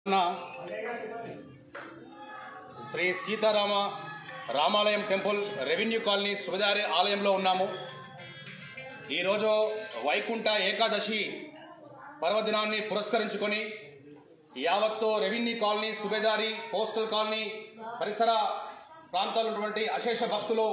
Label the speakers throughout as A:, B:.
A: ఉన్న శ్రీ సీతారామ రామాలయం temple revenue colony Subedari ఆలయంలో ఉన్నాము ఈరోజు వైకుంఠ ఏకాదశి పర్వదినాన్ని పురస్కరించుకొని యావత్తు revenue colony Subedari postal colony పరిసర ప్రాంతాల్లో ఉన్నటువంటి అశేష భక్తులు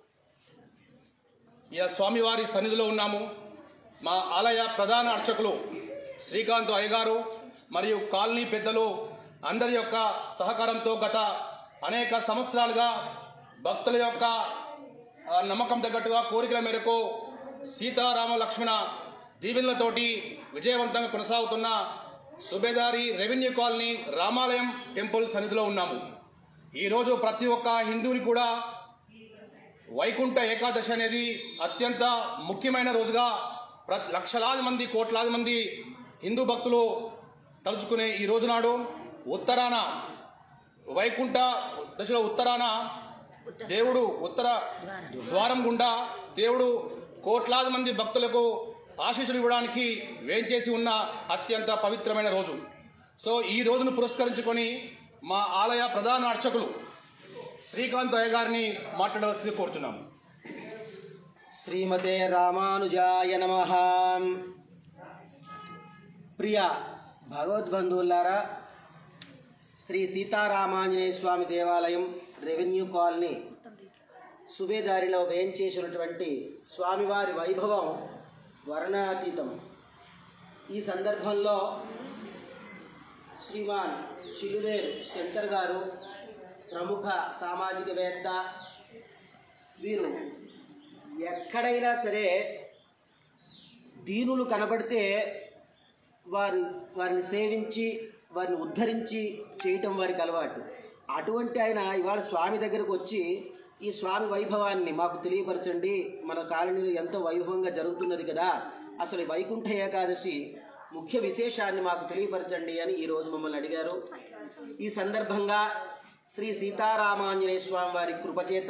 A: ఈ స్వామివారి సన్నిధిలో ఉన్నాము మా ఆలయ ప్రధాన అర్చకులు శ్రీకాంత్ అయ్యగారు మరియు కాలనీ పెద్దలు అందరి యొక్క సహకారంతో గత అనేక సంవత్సరాలుగా భక్తుల యొక్క ఆ, నమ్మకం తగ్గట్టుగా కోరికల మేరకు సీతారామ లక్ష్మణ దీవెనలతోటి విజయవంతంగా కొనసాగుతున్న సుబేదారి రెవెన్యూ కాలనీ రామాలయం టెంపుల్ సన్నిధిలో ఉన్నాము ఈరోజు ప్రతి ఒక్క హిందువుని కూడా వైకుంఠ ఏకాదశి అనేది అత్యంత ముఖ్యమైన రోజుగా ప్ర లక్షలాది మంది కోట్లాది మంది హిందూ భక్తులు తలుచుకునే ఈ రోజు నాడు ఉత్తరాన వైకుంఠ దశలో ఉత్తరాన దేవుడు ఉత్తర ద్వారం గుండా దేవుడు కోట్లాది మంది భక్తులకు ఆశీస్సులు ఇవ్వడానికి వేంచేసి ఉన్న అత్యంత పవిత్రమైన రోజు సో ఈ రోజును పురస్కరించుకొని మా ఆలయ ప్రధాన అర్చకులు శ్రీకాంత్ అయ్య గారిని మాట్లాడవలసింది కోరుచున్నాము
B: శ్రీమతే రామానుజాయ నమ ప్రియ భగవద్బంధువులారా శ్రీ సీతారామాంజనేయ స్వామి దేవాలయం రెవెన్యూ కాలనీ సుబేదారిలో వేయించేసినటువంటి స్వామివారి వైభవం వర్ణాతీతం ఈ సందర్భంలో శ్రీమాన్ చిలువేరు శంకర్ గారు ప్రముఖ సామాజికవేత్త వీరు ఎక్కడైనా సరే దీనులు కనబడితే వారు వారిని సేవించి వారిని ఉద్ధరించి చేయటం వారికి అలవాటు అటువంటి ఆయన ఇవాళ స్వామి దగ్గరకు వచ్చి ఈ స్వామి వైభవాన్ని మాకు తెలియపరచండి మన కాలనీలో ఎంతో వైభవంగా జరుగుతున్నది కదా అసలు ఈ వైకుంఠ ఏకాదశి ముఖ్య విశేషాన్ని మాకు తెలియపరచండి అని ఈరోజు మమ్మల్ని అడిగారు ఈ సందర్భంగా శ్రీ సీతారామాంజనేయ స్వామి వారి కృపచేత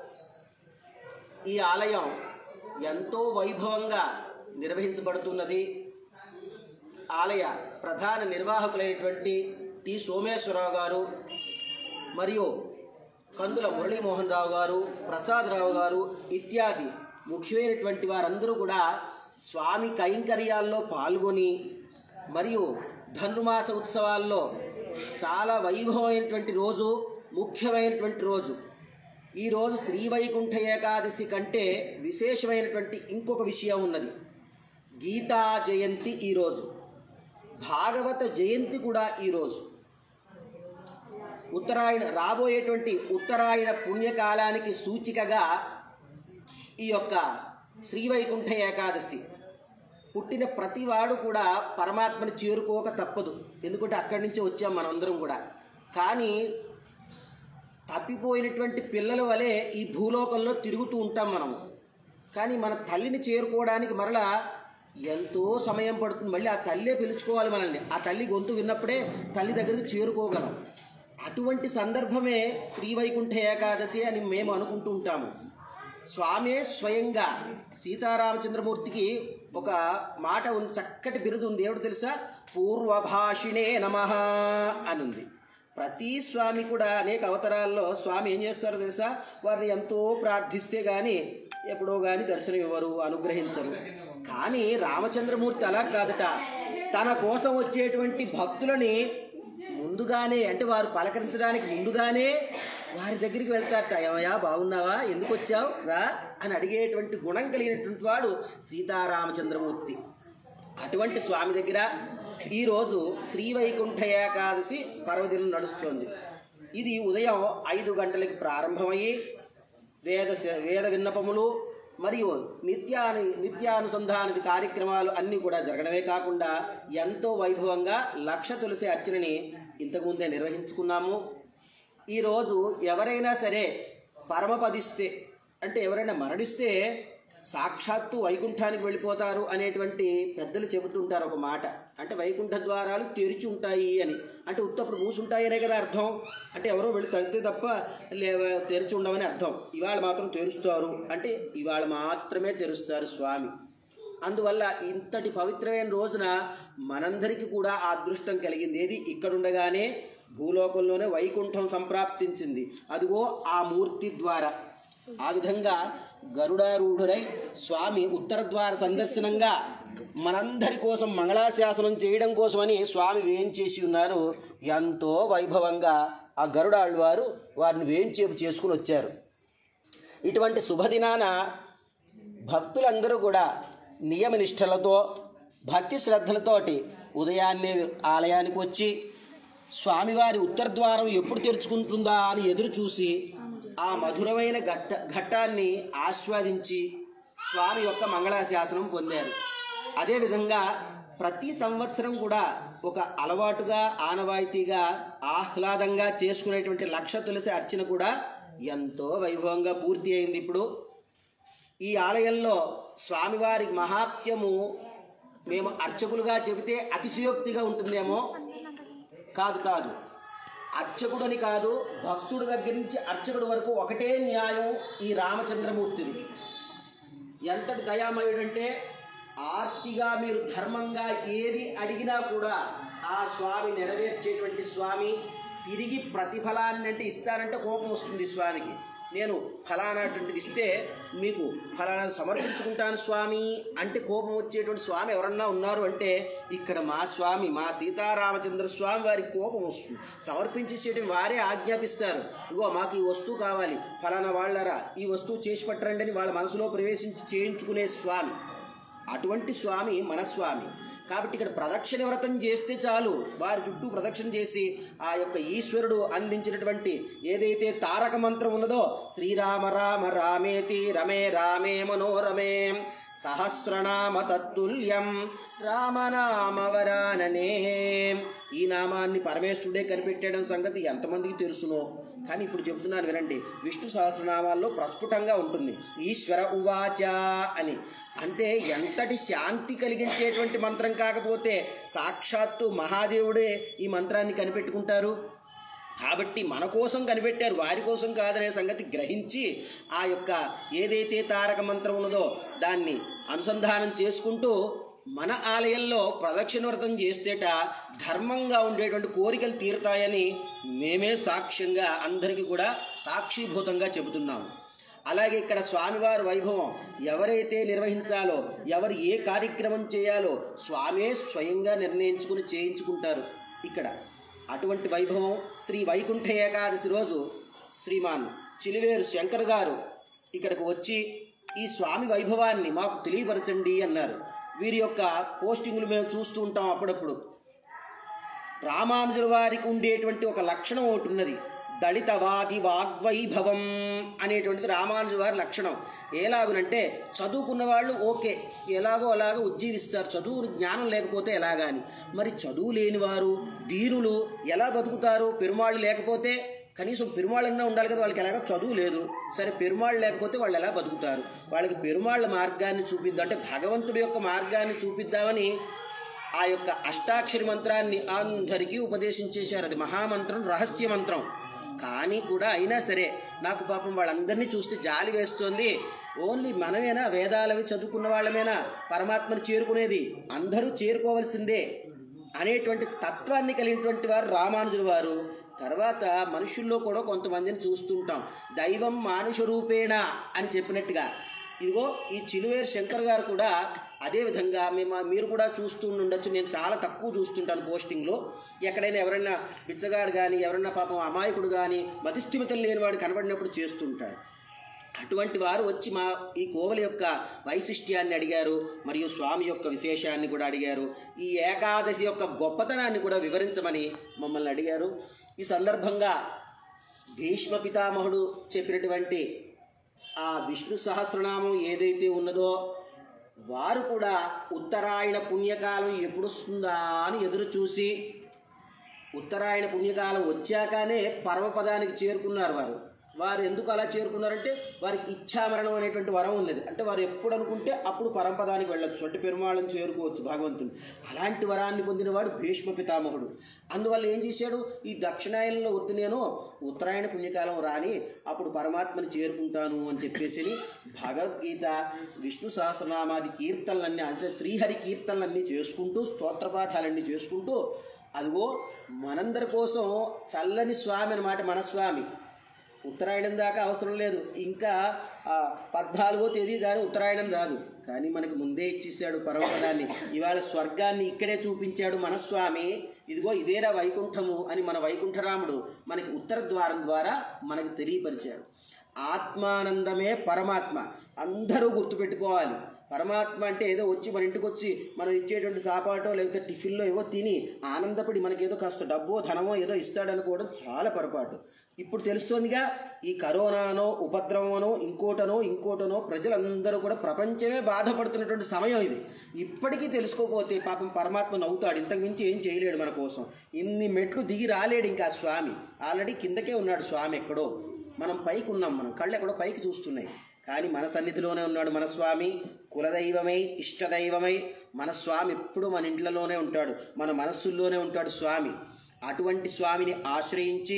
B: ఈ ఆలయం ఎంతో వైభవంగా నిర్వహించబడుతున్నది ఆలయ ప్రధాన నిర్వాహకులైనటువంటి టి సోమేశ్వరరావు గారు మరియు కందుల మురళీమోహన్ రావు గారు ప్రసాదరావు గారు ఇత్యాది ముఖ్యమైనటువంటి వారందరూ కూడా స్వామి కైంకర్యాల్లో పాల్గొని మరియు ధనుర్మాస ఉత్సవాల్లో చాలా వైభవమైనటువంటి రోజు ముఖ్యమైనటువంటి రోజు ఈరోజు శ్రీవైకుంఠ ఏకాదశి కంటే విశేషమైనటువంటి ఇంకొక విషయం ఉన్నది గీతా జయంతి ఈరోజు భాగవత జయంతి కూడా ఈరోజు ఉత్తరాయణ రాబోయేటువంటి ఉత్తరాయణ పుణ్యకాలానికి సూచికగా ఈ యొక్క శ్రీవైకుంఠ ఏకాదశి పుట్టిన ప్రతివాడు కూడా పరమాత్మని చేరుకోక తప్పదు ఎందుకంటే అక్కడి నుంచే వచ్చాం మనందరం కూడా కానీ తప్పిపోయినటువంటి పిల్లల వలె ఈ భూలోకంలో తిరుగుతూ ఉంటాం మనము కానీ మన తల్లిని చేరుకోవడానికి మరలా ఎంతో సమయం పడుతుంది మళ్ళీ ఆ తల్లే పిలుచుకోవాలి మనల్ని ఆ తల్లి గొంతు విన్నప్పుడే తల్లి దగ్గరికి చేరుకోగలం అటువంటి సందర్భమే శ్రీవైకుంఠ ఏకాదశి అని మేము అనుకుంటూ ఉంటాము స్వామే స్వయంగా సీతారామచంద్రమూర్తికి ఒక మాట ఉంది చక్కటి బిరుదు ఉంది ఏమిటి తెలుసా పూర్వభాషిణే నమ అని ఉంది ప్రతి స్వామి కూడా అనేక అవతారాల్లో స్వామి ఏం చేస్తారో తెలుసా వారిని ఎంతో ప్రార్థిస్తే గాని ఎప్పుడో గాని దర్శనం ఇవ్వరు అనుగ్రహించరు కానీ రామచంద్రమూర్తి అలా కాదట తన కోసం వచ్చేటువంటి భక్తులని ముందుగానే అంటే వారు పలకరించడానికి ముందుగానే వారి దగ్గరికి వెళ్తారట ఏమయ్యా బాగున్నావా ఎందుకు వచ్చావు రా అని అడిగేటువంటి గుణం కలిగినటువంటి వాడు సీతారామచంద్రమూర్తి అటువంటి స్వామి దగ్గర ఈరోజు శ్రీవైకుంఠ ఏకాదశి పర్వదినం నడుస్తోంది ఇది ఉదయం ఐదు గంటలకి ప్రారంభమయ్యి వేద వేద విన్నపములు మరియు నిత్యాని నిత్యానుసంధాన కార్యక్రమాలు అన్నీ కూడా జరగడమే కాకుండా ఎంతో వైభవంగా లక్ష తులసి అర్చనని ఇంతకుముందే నిర్వహించుకున్నాము ఈరోజు ఎవరైనా సరే పరమపదిస్తే అంటే ఎవరైనా మరణిస్తే సాక్షాత్తు వైకుంఠానికి వెళ్ళిపోతారు అనేటువంటి పెద్దలు చెబుతుంటారు ఒక మాట అంటే వైకుంఠ ద్వారాలు తెరిచి ఉంటాయి అని అంటే ఉత్తప్పుడు మూసుంటాయి అనే కదా అర్థం అంటే ఎవరో వెళ్ళి తగ్గితే తప్ప లే తెరిచి ఉండవని అర్థం ఇవాళ మాత్రం తెరుస్తారు అంటే ఇవాళ మాత్రమే తెరుస్తారు స్వామి అందువల్ల ఇంతటి పవిత్రమైన రోజున మనందరికీ కూడా ఆ అదృష్టం కలిగింది ఏది ఇక్కడుండగానే భూలోకంలోనే వైకుంఠం సంప్రాప్తించింది అదిగో ఆ మూర్తి ద్వారా ఆ విధంగా గరుడారూఢుడై స్వామి ఉత్తర ద్వార సందర్శనంగా మనందరి కోసం మంగళాశాసనం చేయడం కోసమని స్వామి వేయించేసి ఉన్నారు ఎంతో వైభవంగా ఆ గరుడాళ్ళవారు వారిని వేయించేపు చేసుకుని వచ్చారు ఇటువంటి శుభదినాన భక్తులందరూ కూడా నియమనిష్టలతో భక్తి శ్రద్ధలతోటి ఉదయాన్నే ఆలయానికి వచ్చి స్వామివారి ఉత్తరద్వారం ఎప్పుడు తెరుచుకుంటుందా అని ఎదురు చూసి ఆ మధురమైన ఘట్ట ఘట్టాన్ని ఆస్వాదించి స్వామి యొక్క మంగళాశాసనం పొందారు అదేవిధంగా ప్రతి సంవత్సరం కూడా ఒక అలవాటుగా ఆనవాయితీగా ఆహ్లాదంగా చేసుకునేటువంటి లక్ష తులసి అర్చన కూడా ఎంతో వైభవంగా పూర్తి అయింది ఇప్పుడు ఈ ఆలయంలో స్వామివారి మహాత్యము మేము అర్చకులుగా చెబితే అతిశయోక్తిగా ఉంటుందేమో కాదు కాదు అర్చకుడని కాదు భక్తుడి దగ్గర నుంచి అర్చకుడి వరకు ఒకటే న్యాయం ఈ రామచంద్రమూర్తిది ఎంతటి దయామయుడంటే ఆర్తిగా మీరు ధర్మంగా ఏది అడిగినా కూడా ఆ స్వామి నెరవేర్చేటువంటి స్వామి తిరిగి ప్రతిఫలాన్ని అంటే ఇస్తానంటే కోపం వస్తుంది స్వామికి నేను ఫలానాటువంటిది ఇస్తే మీకు ఫలానా సమర్పించుకుంటాను స్వామి అంటే కోపం వచ్చేటువంటి స్వామి ఎవరన్నా ఉన్నారు అంటే ఇక్కడ మా స్వామి మా సీతారామచంద్ర స్వామి వారి కోపం వస్తుంది సమర్పించేసేటువంటి వారే ఆజ్ఞాపిస్తారు ఇగో మాకు ఈ వస్తువు కావాలి ఫలానా వాళ్ళరా ఈ వస్తువు చేసి పట్టరండి అని వాళ్ళ మనసులో ప్రవేశించి చేయించుకునే స్వామి అటువంటి స్వామి మన స్వామి కాబట్టి ఇక్కడ ప్రదక్షిణ వ్రతం చేస్తే చాలు వారి చుట్టూ ప్రదక్షిణ చేసి ఆ యొక్క ఈశ్వరుడు అందించినటువంటి ఏదైతే తారక మంత్రం ఉన్నదో శ్రీరామ రామ రామేతి రమే రామే మనోరమే సహస్రనామ తత్తుల్యం రామనామవరాననే ఈ నామాన్ని పరమేశ్వరుడే కనిపెట్టాడని సంగతి ఎంతమందికి తెలుసునో కానీ ఇప్పుడు చెబుతున్నాను వినండి విష్ణు సహస్రనామాల్లో ప్రస్ఫుటంగా ఉంటుంది ఈశ్వర ఉవాచ అని అంటే ఎంతటి శాంతి కలిగించేటువంటి మంత్రం కాకపోతే సాక్షాత్తు మహాదేవుడే ఈ మంత్రాన్ని కనిపెట్టుకుంటారు కాబట్టి మన కోసం కనిపెట్టారు వారి కోసం కాదనే సంగతి గ్రహించి ఆ యొక్క ఏదైతే తారక మంత్రం ఉన్నదో దాన్ని అనుసంధానం చేసుకుంటూ మన ఆలయంలో ప్రదక్షిణ వ్రతం చేస్తేట ధర్మంగా ఉండేటువంటి కోరికలు తీరుతాయని మేమే సాక్ష్యంగా అందరికీ కూడా సాక్షిభూతంగా చెబుతున్నాము అలాగే ఇక్కడ స్వామివారి వైభవం ఎవరైతే నిర్వహించాలో ఎవరు ఏ కార్యక్రమం చేయాలో స్వామే స్వయంగా నిర్ణయించుకుని చేయించుకుంటారు ఇక్కడ అటువంటి వైభవం శ్రీ వైకుంఠ ఏకాదశి రోజు శ్రీమాన్ చిలివేరు శంకర్ గారు ఇక్కడికి వచ్చి ఈ స్వామి వైభవాన్ని మాకు తెలియపరచండి అన్నారు వీరి యొక్క పోస్టింగ్లు మేము చూస్తూ ఉంటాం అప్పుడప్పుడు రామానుజుల వారికి ఉండేటువంటి ఒక లక్షణం ఒకటి ఉన్నది దళితవాది వాగ్వైభవం అనేటువంటిది రామానుజు వారి లక్షణం ఎలాగునంటే చదువుకున్న వాళ్ళు ఓకే ఎలాగో అలాగో ఉజ్జీవిస్తారు చదువు జ్ఞానం లేకపోతే ఎలాగాని మరి చదువు లేని వారు దీనులు ఎలా బతుకుతారు పెరుమాళ్ళు లేకపోతే కనీసం పెరుమాళ్ళన్నా ఉండాలి కదా వాళ్ళకి ఎలాగో చదువు లేదు సరే పెరుమాళ్ళు లేకపోతే వాళ్ళు ఎలా బతుకుతారు వాళ్ళకి పెరుమాళ్ళ మార్గాన్ని చూపిద్దాం అంటే భగవంతుడి యొక్క మార్గాన్ని చూపిద్దామని ఆ యొక్క అష్టాక్షరి మంత్రాన్ని అందరికీ ఉపదేశించేశారు అది మహామంత్రం రహస్య మంత్రం కానీ కూడా అయినా సరే నాకు పాపం వాళ్ళందరినీ చూస్తే జాలి వేస్తోంది ఓన్లీ మనమేనా వేదాలవి చదువుకున్న వాళ్ళమేనా పరమాత్మను చేరుకునేది అందరూ చేరుకోవలసిందే అనేటువంటి తత్వాన్ని కలిగినటువంటి వారు రామానుజుల వారు తర్వాత మనుషుల్లో కూడా కొంతమందిని చూస్తుంటాం దైవం మానుష రూపేణ అని చెప్పినట్టుగా ఇదిగో ఈ చిలువేరు శంకర్ గారు కూడా అదే విధంగా మేము మీరు కూడా చూస్తూ ఉండొచ్చు నేను చాలా తక్కువ చూస్తుంటాను పోస్టింగ్లో ఎక్కడైనా ఎవరైనా బిచ్చగాడు కానీ ఎవరైనా పాపం అమాయకుడు కానీ మతిస్థిమితం లేనివాడు కనబడినప్పుడు చేస్తుంటాడు అటువంటి వారు వచ్చి మా ఈ కోవల యొక్క వైశిష్ట్యాన్ని అడిగారు మరియు స్వామి యొక్క విశేషాన్ని కూడా అడిగారు ఈ ఏకాదశి యొక్క గొప్పతనాన్ని కూడా వివరించమని మమ్మల్ని అడిగారు ఈ సందర్భంగా భీష్మ పితామహుడు చెప్పినటువంటి ఆ విష్ణు సహస్రనామం ఏదైతే ఉన్నదో వారు కూడా ఉత్తరాయణ పుణ్యకాలం ఎప్పుడు వస్తుందా అని ఎదురు చూసి ఉత్తరాయణ పుణ్యకాలం వచ్చాకనే పరమపదానికి చేరుకున్నారు వారు వారు ఎందుకు అలా చేరుకున్నారంటే వారికి ఇచ్ఛామరణం అనేటువంటి వరం ఉన్నది అంటే వారు ఎప్పుడు అనుకుంటే అప్పుడు పరంపదానికి వెళ్ళొచ్చు అంటే పెరుమాళను చేరుకోవచ్చు భగవంతుని అలాంటి వరాన్ని పొందినవాడు భీష్మ పితామహుడు అందువల్ల ఏం చేశాడు ఈ దక్షిణాయనంలో వద్దు నేను ఉత్తరాయణ పుణ్యకాలం రాని అప్పుడు పరమాత్మని చేరుకుంటాను అని చెప్పేసి భగవద్గీత విష్ణు సహస్రనామాది కీర్తనలన్నీ అంటే శ్రీహరి కీర్తనలన్నీ చేసుకుంటూ స్తోత్రపాఠాలన్నీ చేసుకుంటూ అదిగో మనందరి కోసం చల్లని స్వామి అన్నమాట మన స్వామి ఉత్తరాయణం దాకా అవసరం లేదు ఇంకా ఆ, పద్నాలుగో తేదీ కానీ ఉత్తరాయణం రాదు కానీ మనకి ముందే ఇచ్చేసాడు పరమపదాన్ని ఇవాళ స్వర్గాన్ని ఇక్కడే చూపించాడు మన స్వామి ఇదిగో ఇదేరా వైకుంఠము అని మన వైకుంఠరాముడు మనకి ఉత్తర ద్వారం ద్వారా మనకి తెలియపరిచాడు ఆత్మానందమే పరమాత్మ అందరూ గుర్తుపెట్టుకోవాలి పరమాత్మ అంటే ఏదో వచ్చి మన ఇంటికి వచ్చి మనం ఇచ్చేటువంటి సాపాటో లేకపోతే టిఫిన్లో ఏవో తిని ఆనందపడి మనకేదో కాస్త డబ్బో ధనమో ఏదో ఇస్తాడనుకోవడం చాలా పొరపాటు ఇప్పుడు తెలుస్తోందిగా ఈ కరోనానో ఉపద్రవమనో ఇంకోటనో ఇంకోటనో ప్రజలందరూ కూడా ప్రపంచమే బాధపడుతున్నటువంటి సమయం ఇది ఇప్పటికీ తెలుసుకోకపోతే పాపం పరమాత్మ నవ్వుతాడు ఇంతకు మించి ఏం చేయలేడు మన కోసం ఇన్ని మెట్లు దిగి రాలేడు ఇంకా ఆ స్వామి ఆల్రెడీ కిందకే ఉన్నాడు స్వామి ఎక్కడో మనం పైకి ఉన్నాం మనం కళ్ళు ఎక్కడో పైకి చూస్తున్నాయి కానీ మన సన్నిధిలోనే ఉన్నాడు మన స్వామి కులదైవమై ఇష్టదైవమై మన స్వామి ఎప్పుడు మన ఇంట్లోనే ఉంటాడు మన మనస్సుల్లోనే ఉంటాడు స్వామి అటువంటి స్వామిని ఆశ్రయించి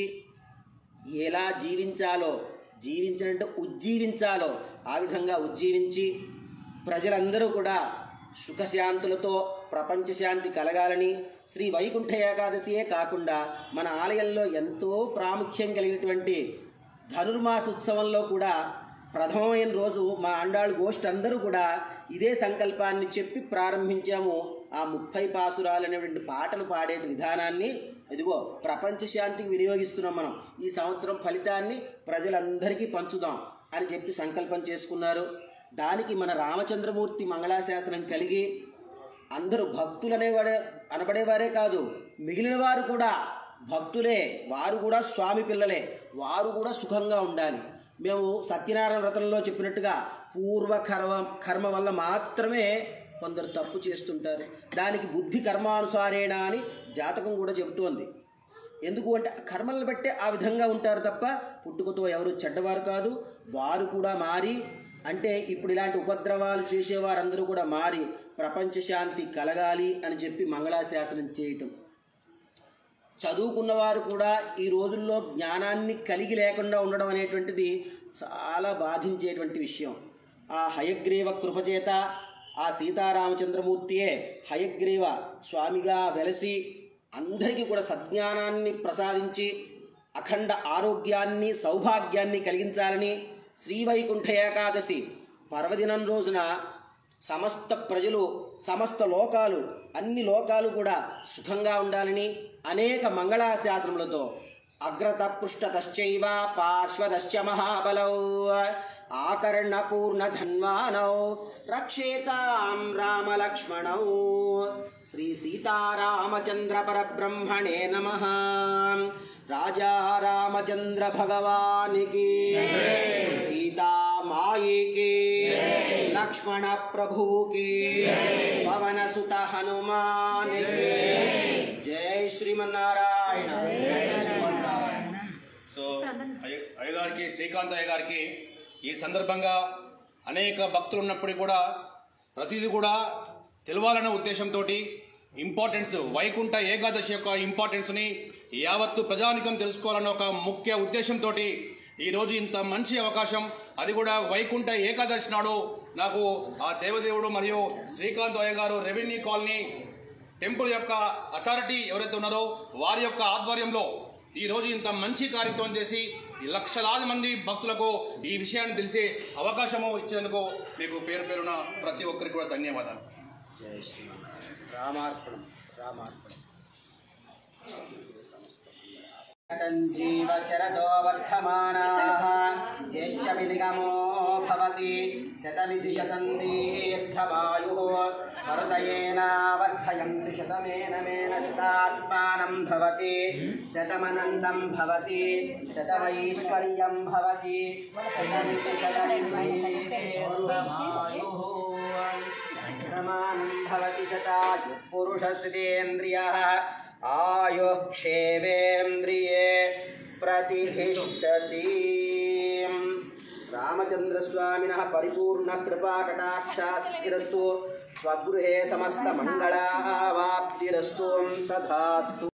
B: ఎలా జీవించాలో జీవించాలంటే ఉజ్జీవించాలో ఆ విధంగా ఉజ్జీవించి ప్రజలందరూ కూడా సుఖశాంతులతో ప్రపంచ శాంతి కలగాలని శ్రీ వైకుంఠ ఏకాదశియే కాకుండా మన ఆలయంలో ఎంతో ప్రాముఖ్యం కలిగినటువంటి ధనుర్మాసోత్సవంలో కూడా ప్రథమమైన రోజు మా అండాళ్ళు గోష్ఠి అందరూ కూడా ఇదే సంకల్పాన్ని చెప్పి ప్రారంభించాము ఆ ముప్పై పాసురాలు అనేటువంటి పాటలు పాడే విధానాన్ని ఇదిగో ప్రపంచ శాంతికి వినియోగిస్తున్నాం మనం ఈ సంవత్సరం ఫలితాన్ని ప్రజలందరికీ పంచుదాం అని చెప్పి సంకల్పం చేసుకున్నారు దానికి మన రామచంద్రమూర్తి మంగళాశాసనం కలిగి అందరూ భక్తులు అనేవాడే అనబడేవారే కాదు మిగిలిన వారు కూడా భక్తులే వారు కూడా స్వామి పిల్లలే వారు కూడా సుఖంగా ఉండాలి మేము సత్యనారాయణ వ్రతంలో చెప్పినట్టుగా పూర్వ కర్మ కర్మ వల్ల మాత్రమే కొందరు తప్పు చేస్తుంటారు దానికి బుద్ధి కర్మానుసారేణ అని జాతకం కూడా చెబుతోంది ఎందుకు అంటే కర్మలను బట్టే ఆ విధంగా ఉంటారు తప్ప పుట్టుకతో ఎవరు చెడ్డవారు కాదు వారు కూడా మారి అంటే ఇప్పుడు ఇలాంటి ఉపద్రవాలు చేసేవారందరూ కూడా మారి ప్రపంచ శాంతి కలగాలి అని చెప్పి మంగళాశాసనం చేయటం చదువుకున్నవారు కూడా ఈ రోజుల్లో జ్ఞానాన్ని కలిగి లేకుండా ఉండడం అనేటువంటిది చాలా బాధించేటువంటి విషయం ఆ హయగ్రీవ కృపచేత ఆ సీతారామచంద్రమూర్తియే హయగ్రీవ స్వామిగా వెలసి అందరికీ కూడా సజ్ఞానాన్ని ప్రసాదించి అఖండ ఆరోగ్యాన్ని సౌభాగ్యాన్ని కలిగించాలని శ్రీవైకుంఠ ఏకాదశి పర్వదినం రోజున సమస్త ప్రజలు సమస్త లోకాలు అన్ని లోకాలు కూడా సుఖంగా ఉండాలని అనేక మంగళాశాసనములతో అగ్రత పృష్ఠతశ్చైవ పార్శ్వదశ్చ మహాబలౌ ఆకర్ణపూర్ణ ధన్వానౌ రక్షేతాం రామలక్ష్మణౌ శ్రీ సీతారామచంద్ర పరబ్రహ్మణే నమ రాజా రామచంద్ర భగవానికి సీతామాయికి లక్ష్మణ ప్రభుకి పవన సుత హనుమానికి జై శ్రీమన్నారాయణ
A: సో అయ్య- అయ్యగారికి శ్రీకాంత్ అయ్య గారికి ఈ సందర్భంగా అనేక భక్తులు ఉన్నప్పటికీ కూడా ప్రతిదీ కూడా తెలవాలనే ఉద్దేశంతో ఇంపార్టెన్స్ వైకుంఠ ఏకాదశి యొక్క ఇంపార్టెన్స్ని యావత్తు ప్రజానికం తెలుసుకోవాలన్న ఒక ముఖ్య ఉద్దేశంతో ఈరోజు ఇంత మంచి అవకాశం అది కూడా వైకుంఠ ఏకాదశి నాడు నాకు ఆ దేవదేవుడు మరియు శ్రీకాంత్ అయ్య గారు రెవెన్యూ కాలనీ టెంపుల్ యొక్క అథారిటీ ఎవరైతే ఉన్నారో వారి యొక్క ఆధ్వర్యంలో ఈ రోజు ఇంత మంచి కార్యక్రమం చేసి ఈ లక్షలాది మంది భక్తులకు ఈ విషయాన్ని తెలిసే అవకాశము ఇచ్చినందుకు మీకు పేరు పేరున ప్రతి ఒక్కరికి కూడా ధన్యవాదాలు
B: జై శ్రీమన్నారాయణ రామార్పణం రామార్పణం జీవ శరదో వర్ధమానాः జ్యేష్ఠమిదిగమో భవతి శతమిది శతం దీర్ఘమాయుः మరుదయేన వర్ధయంతి శతమేన మేన శతాత్మానం భవతి శతమనందం భవతి శతమైశ్వర్యం భవతి శతమితి శతమిర్మయేర్ఘమాయుः శతమానం భవతి శతాయుః పురుషస్యేంద్రియः ఆయుః క్షేవేంద్రియే ప్రతిష్టతి రామచంద్రస్వామిన పరిపూర్ణ కృపా కటాక్షాస్తిరస్తు స్వగృహే సమస్త మంగళావాప్తిరస్తు తథాస్తు